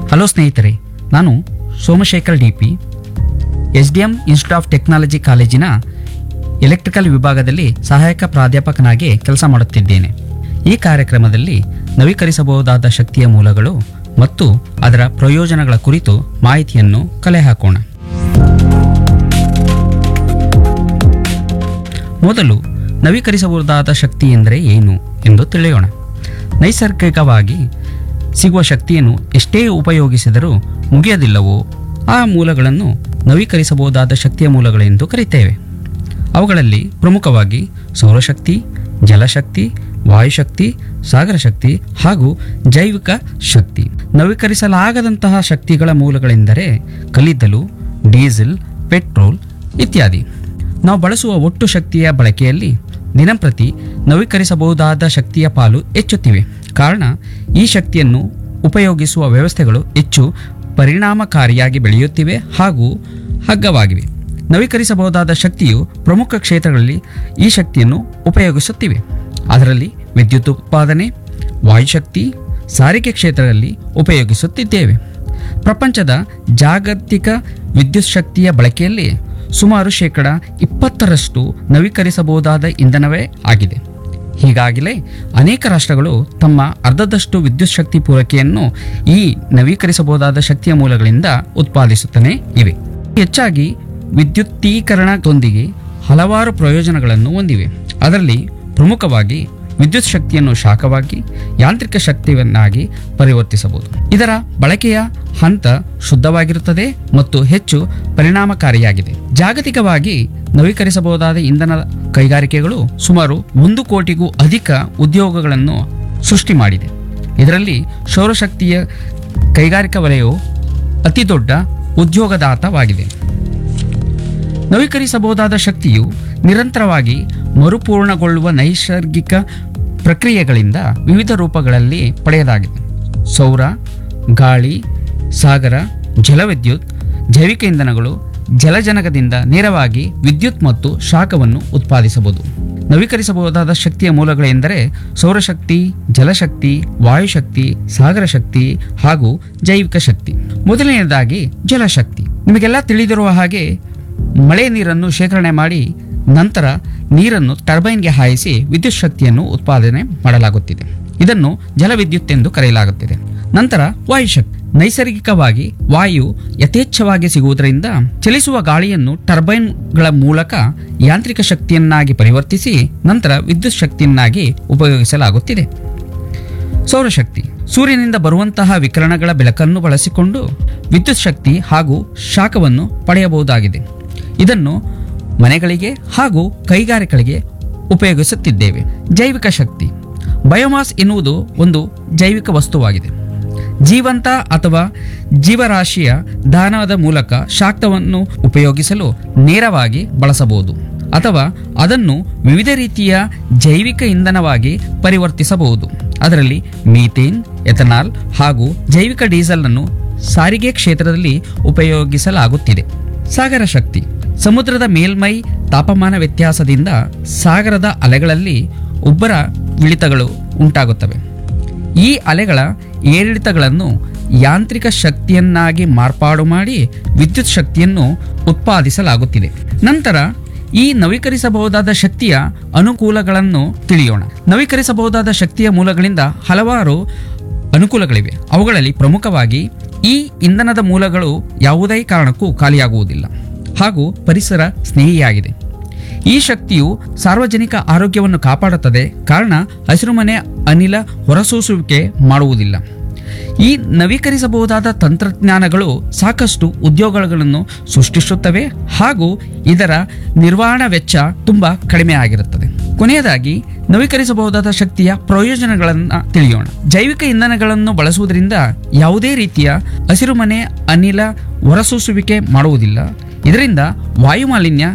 hello ಸ್ನೇಹಿತರೆ ನಾನು Somashekhar D P S D M institute of technology ಕಾಲೇಜಿನ ಎಲೆಕ್ಟ್ರಿಕಲ್ ವಿಭಾಗದಲ್ಲಿ ಸಹಾಯಕ ಪ್ರಾಧ್ಯಾಪಕನಾಗಿ ಕೆಲಸ ಮಾಡುತ್ತಿದ್ದೇನೆ ಈ ಕಾರ್ಯಕ್ರಮದಲ್ಲಿ ನವೀಕರಿಸಬಹುದಾದ ಶಕ್ತಿಯ ಮೂಲಗಳು ಮತ್ತು ಅದರ ಪ್ರಯೋಜನಗಳ ಕುರಿತು ಮಾಹಿತಿಯನ್ನು ಕಲೆ ಹಾಕೋಣ ಮೊದಲು ನವೀಕರಿಸಬಹುದಾದ ಶಕ್ತಿ ಎಂದರೆ ಏನು ಎಂದು ತಿಳಿಯೋಣ ನೈಸರ್ಗಿಕವಾಗಿ ಸಿಗುವ ಶಕ್ತಿಯನ್ನು ಎಷ್ಟೇ ಉಪಯೋಗಿಸಿದರೂ ಮುಗಿಯದಿಲ್ಲವೋ ಆ ಮೂಲಗಳನ್ನು ನವೀಕರಿಸಬಹುದಾದ ಶಕ್ತಿಯ ಮೂಲಗಳೆಂದು ಕರೆಯುತ್ತೇವೆ ಅವುಗಳಲ್ಲಿ ಪ್ರಮುಖವಾಗಿ ಸೌರಶಕ್ತಿ ಜಲಶಕ್ತಿ ವಾಯುಶಕ್ತಿ ಸಾಗರ ಶಕ್ತಿ ಹಾಗೂ ಜೈವಿಕ ಶಕ್ತಿ ನವೀಕರಿಸಲಾಗದಂತಹ ಶಕ್ತಿಗಳ ಮೂಲಗಳೆಂದರೆ ಕಲ್ಲಿದ್ದಲು ಡೀಸೆಲ್ ಪೆಟ್ರೋಲ್ ಇತ್ಯಾದಿ ನಾವು ಬಳಸುವ ಒಟ್ಟು ಶಕ್ತಿಯ ಬಳಕೆಯಲ್ಲಿ ದಿನಂಪ್ರತಿ ನವೀಕರಿಸಬಹುದಾದ ಶಕ್ತಿಯ ಪಾಲು ಹೆಚ್ಚುತ್ತಿವೆ ಕಾರಣ ಈ ಶಕ್ತಿಯನ್ನು ಉಪಯೋಗಿಸುವ ವ್ಯವಸ್ಥೆಗಳು ಹೆಚ್ಚು ಪರಿಣಾಮಕಾರಿಯಾಗಿ ಬೆಳೆಯುತ್ತಿವೆ ಹಾಗೂ ಹಗ್ಗವಾಗಿವೆ ನವೀಕರಿಸಬಹುದಾದ ಶಕ್ತಿಯು ಪ್ರಮುಖ ಕ್ಷೇತ್ರಗಳಲ್ಲಿ ಈ ಶಕ್ತಿಯನ್ನು ಉಪಯೋಗಿಸುತ್ತಿವೆ ಅದರಲ್ಲಿ ವಿದ್ಯುತ್ ಉತ್ಪಾದನೆ ವಾಯುಶಕ್ತಿ ಸಾರಿಗೆ ಕ್ಷೇತ್ರದಲ್ಲಿ ಉಪಯೋಗಿಸುತ್ತಿದ್ದೇವೆ ಪ್ರಪಂಚದ ಜಾಗತಿಕ ವಿದ್ಯುತ್ ಶಕ್ತಿಯ ಬಳಕೆಯಲ್ಲಿ ಸುಮಾರು ಶೇಕಡ ಇಪ್ಪತ್ತರಷ್ಟು ನವೀಕರಿಸಬಹುದಾದ ಇಂಧನವೇ ಆಗಿದೆ ಹೀಗಾಗಿಲೇ ಅನೇಕ ರಾಷ್ಟ್ರಗಳು ತಮ್ಮ ಅರ್ಧದಷ್ಟು ವಿದ್ಯುತ್ ಶಕ್ತಿ ಪೂರೈಕೆಯನ್ನು ಈ ನವೀಕರಿಸಬಹುದಾದ ಶಕ್ತಿಯ ಮೂಲಗಳಿಂದ ಉತ್ಪಾದಿಸುತ್ತಲೇ ಇವೆ ಹೆಚ್ಚಾಗಿ ವಿದ್ಯುತ್ತೀಕರಣದೊಂದಿಗೆ ಹಲವಾರು ಪ್ರಯೋಜನಗಳನ್ನು ಹೊಂದಿವೆ ಅದರಲ್ಲಿ ಪ್ರಮುಖವಾಗಿ ವಿದ್ಯುತ್ ಶಕ್ತಿಯನ್ನು ಶಾಖವಾಗಿ ಯಾಂತ್ರಿಕ ಶಕ್ತಿಯನ್ನಾಗಿ ಪರಿವರ್ತಿಸಬಹುದು ಇದರ ಬಳಕೆಯ ಹಂತ ಶುದ್ಧವಾಗಿರುತ್ತದೆ ಮತ್ತು ಹೆಚ್ಚು ಪರಿಣಾಮಕಾರಿಯಾಗಿದೆ ಜಾಗತಿಕವಾಗಿ ನವೀಕರಿಸಬಹುದಾದ ಇಂಧನ ಕೈಗಾರಿಕೆಗಳು ಸುಮಾರು ಒಂದು ಕೋಟಿಗೂ ಅಧಿಕ ಉದ್ಯೋಗಗಳನ್ನು ಸೃಷ್ಟಿ ಮಾಡಿದೆ ಇದರಲ್ಲಿ ಸೌರಶಕ್ತಿಯ ಕೈಗಾರಿಕಾ ವಲಯವು ಅತಿದೊಡ್ಡ ಉದ್ಯೋಗದಾತವಾಗಿದೆ ನವೀಕರಿಸಬಹುದಾದ ಶಕ್ತಿಯು ನಿರಂತರವಾಗಿ ಮರುಪೂರ್ಣಗೊಳ್ಳುವ ನೈಸರ್ಗಿಕ ಪ್ರಕ್ರಿಯೆಗಳಿಂದ ವಿವಿಧ ರೂಪಗಳಲ್ಲಿ ಪಡೆಯಲಾಗಿದೆ ಸೌರ ಗಾಳಿ ಸಾಗರ ಜಲವಿದ್ಯುತ್ ಜೈವಿಕ ಇಂಧನಗಳು ಜಲಜನಕದಿಂದ ನೇರವಾಗಿ ವಿದ್ಯುತ್ ಮತ್ತು ಶಾಖವನ್ನು ಉತ್ಪಾದಿಸಬಹುದು ನವೀಕರಿಸಬಹುದಾದ ಶಕ್ತಿಯ ಮೂಲಗಳೆಂದರೆ ಸೌರಶಕ್ತಿ ಜಲಶಕ್ತಿ ವಾಯುಶಕ್ತಿ ಸಾಗರ ಶಕ್ತಿ ಹಾಗೂ ಜೈವಿಕ ಶಕ್ತಿ ಮೊದಲನೆಯದಾಗಿ ಜಲಶಕ್ತಿ ನಿಮಗೆಲ್ಲ ತಿಳಿದಿರುವ ಹಾಗೆ ಮಳೆ ನೀರನ್ನು ಶೇಖರಣೆ ಮಾಡಿ ನಂತರ ನೀರನ್ನು ಟರ್ಬೈನ್ಗೆ ಹಾಯಿಸಿ ವಿದ್ಯುತ್ ಶಕ್ತಿಯನ್ನು ಉತ್ಪಾದನೆ ಮಾಡಲಾಗುತ್ತಿದೆ ಇದನ್ನು ಜಲವಿದ್ಯುತ್ ಎಂದು ಕರೆಯಲಾಗುತ್ತಿದೆ ನಂತರ ವಾಯುಶಕ್ತಿ ನೈಸರ್ಗಿಕವಾಗಿ ವಾಯು ಯಥೇಚ್ಛವಾಗಿ ಸಿಗುವುದರಿಂದ ಚಲಿಸುವ ಗಾಳಿಯನ್ನು ಟರ್ಬೈನ್ಗಳ ಮೂಲಕ ಯಾಂತ್ರಿಕ ಶಕ್ತಿಯನ್ನಾಗಿ ಪರಿವರ್ತಿಸಿ ನಂತರ ವಿದ್ಯುತ್ ಶಕ್ತಿಯನ್ನಾಗಿ ಉಪಯೋಗಿಸಲಾಗುತ್ತಿದೆ ಸೌರಶಕ್ತಿ ಸೂರ್ಯನಿಂದ ಬರುವಂತಹ ವಿಕಿರಣಗಳ ಬೆಳಕನ್ನು ಬಳಸಿಕೊಂಡು ವಿದ್ಯುತ್ ಶಕ್ತಿ ಹಾಗೂ ಶಾಖವನ್ನು ಪಡೆಯಬಹುದಾಗಿದೆ ಇದನ್ನು ಮನೆಗಳಿಗೆ ಹಾಗೂ ಕೈಗಾರಿಕೆಗಳಿಗೆ ಉಪಯೋಗಿಸುತ್ತಿದ್ದೇವೆ ಜೈವಿಕ ಶಕ್ತಿ ಬಯೋಮಾಸ್ ಎನ್ನುವುದು ಒಂದು ಜೈವಿಕ ವಸ್ತುವಾಗಿದೆ ಜೀವಂತ ಅಥವಾ ಜೀವರಾಶಿಯ ದಾನದ ಮೂಲಕ ಶಾಕ್ತವನ್ನು ಉಪಯೋಗಿಸಲು ನೇರವಾಗಿ ಬಳಸಬಹುದು ಅಥವಾ ಅದನ್ನು ವಿವಿಧ ರೀತಿಯ ಜೈವಿಕ ಇಂಧನವಾಗಿ ಪರಿವರ್ತಿಸಬಹುದು ಅದರಲ್ಲಿ ಮೀಥೇನ್ ಎಥನಾಲ್ ಹಾಗೂ ಜೈವಿಕ ಡೀಸೆಲ್ ಅನ್ನು ಸಾರಿಗೆ ಕ್ಷೇತ್ರದಲ್ಲಿ ಉಪಯೋಗಿಸಲಾಗುತ್ತಿದೆ ಸಾಗರ ಶಕ್ತಿ ಸಮುದ್ರದ ಮೇಲ್ಮೈ ತಾಪಮಾನ ವ್ಯತ್ಯಾಸದಿಂದ ಸಾಗರದ ಅಲೆಗಳಲ್ಲಿ ಉಬ್ಬರ ಇಳಿತಗಳು ಉಂಟಾಗುತ್ತವೆ ಈ ಅಲೆಗಳ ಏರಿಳಿತಗಳನ್ನು ಯಾಂತ್ರಿಕ ಶಕ್ತಿಯನ್ನಾಗಿ ಮಾರ್ಪಾಡು ಮಾಡಿ ವಿದ್ಯುತ್ ಶಕ್ತಿಯನ್ನು ಉತ್ಪಾದಿಸಲಾಗುತ್ತಿದೆ ನಂತರ ಈ ನವೀಕರಿಸಬಹುದಾದ ಶಕ್ತಿಯ ಅನುಕೂಲಗಳನ್ನು ತಿಳಿಯೋಣ ನವೀಕರಿಸಬಹುದಾದ ಶಕ್ತಿಯ ಮೂಲಗಳಿಂದ ಹಲವಾರು ಅನುಕೂಲಗಳಿವೆ ಅವುಗಳಲ್ಲಿ ಪ್ರಮುಖವಾಗಿ ಈ ಇಂಧನದ ಮೂಲಗಳು ಯಾವುದೇ ಕಾರಣಕ್ಕೂ ಖಾಲಿಯಾಗುವುದಿಲ್ಲ ಹಾಗೂ ಪರಿಸರ ಸ್ನೇಹಿಯಾಗಿದೆ ಈ ಶಕ್ತಿಯು ಸಾರ್ವಜನಿಕ ಆರೋಗ್ಯವನ್ನು ಕಾಪಾಡುತ್ತದೆ ಕಾರಣ ಹಸಿರುಮನೆ ಅನಿಲ ಹೊರಸೂಸುವಿಕೆ ಮಾಡುವುದಿಲ್ಲ ಈ ನವೀಕರಿಸಬಹುದಾದ ತಂತ್ರಜ್ಞಾನಗಳು ಸಾಕಷ್ಟು ಉದ್ಯೋಗಗಳನ್ನು ಸೃಷ್ಟಿಸುತ್ತವೆ ಹಾಗೂ ಇದರ ನಿರ್ವಹಣಾ ವೆಚ್ಚ ತುಂಬಾ ಕಡಿಮೆ ಆಗಿರುತ್ತದೆ ಕೊನೆಯದಾಗಿ ನವೀಕರಿಸಬಹುದಾದ ಶಕ್ತಿಯ ಪ್ರಯೋಜನಗಳನ್ನು ತಿಳಿಯೋಣ ಜೈವಿಕ ಇಂಧನಗಳನ್ನು ಬಳಸುವುದರಿಂದ ಯಾವುದೇ ರೀತಿಯ ಹಸಿರುಮನೆ ಅನಿಲ ಹೊರಸೂಸುವಿಕೆ ಮಾಡುವುದಿಲ್ಲ ಇದರಿಂದ ವಾಯುಮಾಲಿನ್ಯ